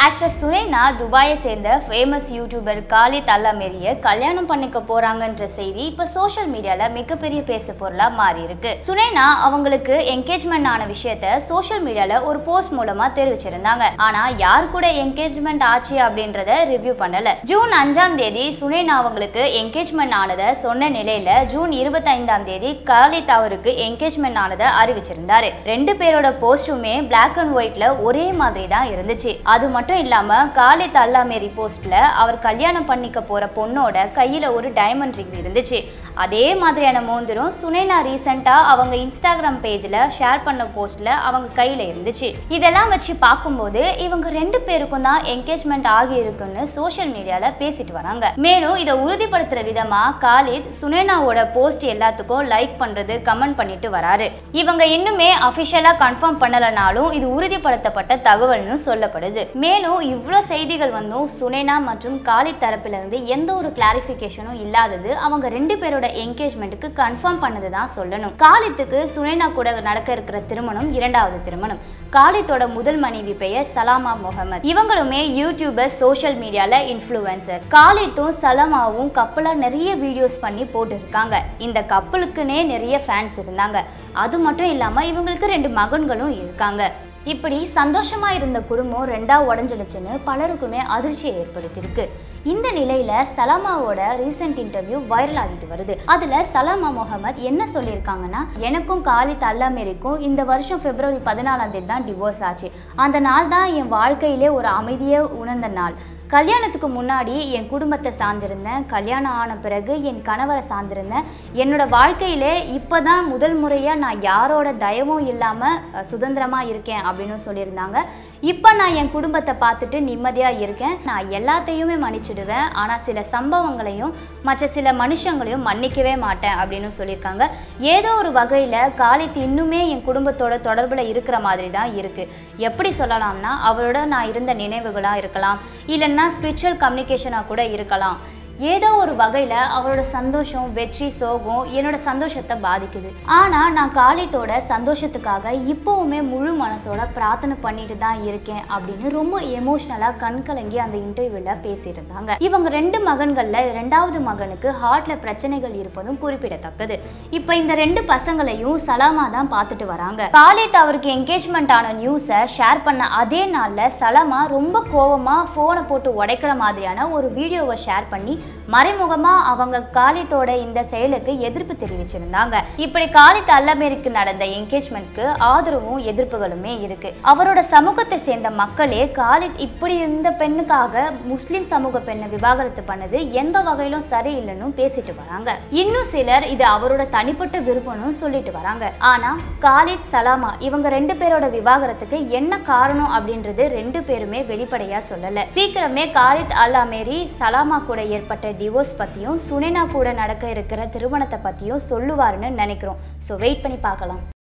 actress Sunaina துபாயை சேர்ந்த famous YouTuber Khalid அல்லாமேரிய கல்யாணம் பண்ணிக்க போறாங்கன்ற செய்தி இப்ப சோஷியல் மீடியால மிகப்பெரிய பேசு பொருளா மாறி இருக்கு சுனைனா அவங்களுக்கு என்கேஜ்மெண்ட் ஆன விஷயத்த சோஷியல் மீடியால ஒரு போஸ்ட் மூலமா தெரிவிச்சிருந்தாங்க ஆனா யார் கூட என்கேஜ்மெண்ட் ஆச்சு அப்படின்றத ரிவ்யூ பண்ணல ஜூன் அஞ்சாம் தேதி சுனைனா அவங்களுக்கு என்கேஜ்மெண்ட் ஆனதை சொன்ன நிலையில ஜூன் இருபத்தைந்தாம் தேதி காலித் அவருக்கு என்கேஜ்மெண்ட் ஆனதை அறிவிச்சிருந்தாரு ரெண்டு பேரோட போஸ்டுமே பிளாக் அண்ட் ஒயிட்ல ஒரே மாதிரி தான் இருந்துச்சு அது மட்டும் இல்லாம காலித் அல்லாமேரி போஸ்ட்ல அவர் கல்யாணம் பண்ணிக்க போற பொண்ணோட கையில ஒரு டைமண்ட் ரிங் இருந்துச்சு அதே மாதிரியான மோந்திரம் சுனைனா ரீசெண்டா அவங்க இன்ஸ்டாகிராம் பேஜ்ல ஷேர் பண்ண போஸ்ட்ல அவங்க கையில இருந்துச்சு இதெல்லாம் வச்சு பார்க்கும்போது இவங்க ரெண்டு பேருக்கும் தான் என்கேஜ்மெண்ட் ஆகி இருக்குன்னு சோஷியல் மீடியால பேசிட்டு வராங்க மேலும் இதை உறுதிப்படுத்துற விதமா காலித் சுனேனாவோட போஸ்ட் எல்லாத்துக்கும் லைக் பண்றது கமெண்ட் பண்ணிட்டு வராரு இவங்க இன்னுமே அபிஷியலா கன்ஃபார்ம் பண்ணலனாலும் இது உறுதிப்படுத்தப்பட்ட தகவல்னு சொல்லப்படுது மேலும் இவ்வளோ செய்திகள் வந்தும் சுனேனா மற்றும் காலித் தரப்புல இருந்து எந்த ஒரு கிளாரிஃபிகேஷனும் இல்லாதது அவங்க ரெண்டு பேரோட என்கேஜ்மெண்ட்டுக்கு கன்ஃபார்ம் பண்ணது தான் சொல்லணும் காலித்துக்கு சுனேனா கூட நடக்க இருக்கிற திருமணம் இரண்டாவது திருமணம் காலித்தோட முதல் மனைவி பெயர் சலாமா முகமது இவங்களுமே யூடியூபர் சோஷியல் மீடியால இன்ஃப்ளூயன்சர் காலித்தும் சலமாவும் கப்பலா நிறைய வீடியோஸ் பண்ணி போட்டிருக்காங்க இந்த கப்பலுக்குனே நிறைய ஃபேன்ஸ் இருந்தாங்க அது மட்டும் இல்லாம இவங்களுக்கு ரெண்டு மகன்களும் இருக்காங்க இப்படி சந்தோஷமா இருந்த குடும்பம் ரெண்டா உடஞ்சிடுச்சுன்னு பலருக்குமே அதிர்ச்சியை ஏற்படுத்தியிருக்கு இந்த நிலையில சலாமாவோட ரீசெண்ட் இன்டர்வியூ வைரல் ஆகிட்டு வருது அதுல சலாமா முகமது என்ன சொல்லியிருக்காங்கன்னா எனக்கும் காலித் அல்லாமேரிக்கும் இந்த வருஷம் பிப்ரவரி பதினாலாம் தேதி தான் டிவோர்ஸ் ஆச்சு அந்த நாள் தான் என் வாழ்க்கையிலே ஒரு அமைதியை உணர்ந்த நாள் கல்யாணத்துக்கு முன்னாடி என் குடும்பத்தை சார்ந்திருந்தேன் கல்யாணம் ஆன பிறகு என் கணவரை சார்ந்திருந்தேன் என்னோட வாழ்க்கையிலே இப்போ தான் முதல் முறையாக நான் யாரோட தயவும் இல்லாமல் சுதந்திரமாக இருக்கேன் அப்படின்னு சொல்லியிருந்தாங்க இப்போ நான் என் குடும்பத்தை பார்த்துட்டு நிம்மதியாக இருக்கேன் நான் எல்லாத்தையுமே மன்னிச்சிடுவேன் ஆனால் சில சம்பவங்களையும் மற்ற சில மனுஷங்களையும் மன்னிக்கவே மாட்டேன் அப்படின்னு சொல்லியிருக்காங்க ஏதோ ஒரு வகையில் காலித் இன்னுமே என் குடும்பத்தோட தொடர்பில் இருக்கிற மாதிரி தான் இருக்குது எப்படி சொல்லலாம்னா அவரோட நான் இருந்த நினைவுகளாக இருக்கலாம் இல்லைன்னா ஸ்பிரிச்சுவல் கம்யூனிகேஷனாக கூட இருக்கலாம் ஏதோ ஒரு வகையில் அவரோட சந்தோஷம் வெற்றி சோகம் என்னோட சந்தோஷத்தை பாதிக்குது ஆனால் நான் காலித்தோட சந்தோஷத்துக்காக இப்போவுமே முழு மனசோட பிரார்த்தனை பண்ணிட்டு தான் இருக்கேன் அப்படின்னு ரொம்ப எமோஷ்னலாக கண் கலங்கி அந்த இன்டர்வியூவில் பேசியிருந்தாங்க இவங்க ரெண்டு மகன்களில் ரெண்டாவது மகனுக்கு ஹார்ட்ல பிரச்சனைகள் இருப்பதும் குறிப்பிடத்தக்கது இப்போ இந்த ரெண்டு பசங்களையும் சலாமா தான் பார்த்துட்டு வராங்க காலித் அவருக்கு என்கேஜ்மெண்ட் ஆன நியூஸை ஷேர் பண்ண அதே நாளில் சலாமா ரொம்ப கோவமாக ஃபோனை போட்டு உடைக்கிற மாதிரியான ஒரு வீடியோவை ஷேர் பண்ணி மறைமுகமா அவங்க காலித்தோட இந்த செயலுக்கு எதிர்ப்பு தெரிவிச்சிருந்தாங்க இப்படி காலித் அல்லமேரிக்கு நடந்த என்கேஜ்மெண்ட்க்கு ஆதரவும் எதிர்ப்புகளுமே இருக்கு அவரோட சமூகத்தை சேர்ந்த மக்களே காலித் இப்படி இருந்த பெண்ணுக்காக முஸ்லிம் சமூக பெண்ணை விவாகரத்து பண்ணது எந்த வகையிலும் சரியில்லைன்னு பேசிட்டு வராங்க இன்னும் சிலர் இது அவரோட தனிப்பட்ட விருப்பம்னு சொல்லிட்டு வராங்க ஆனா காலித் சலாமா இவங்க ரெண்டு பேரோட விவாகரத்துக்கு என்ன காரணம் அப்படின்றது ரெண்டு பேருமே வெளிப்படையா சொல்லல சீக்கிரமே காலித் அல் அமேரி சலாமா கூட ஏற்பட்ட டிவோர்ஸ் பற்றியும் சுனேனா கூட நடக்க இருக்கிற திருமணத்தை பற்றியும் சொல்லுவாருன்னு நினைக்கிறோம் ஸோ வெயிட் பண்ணி பார்க்கலாம்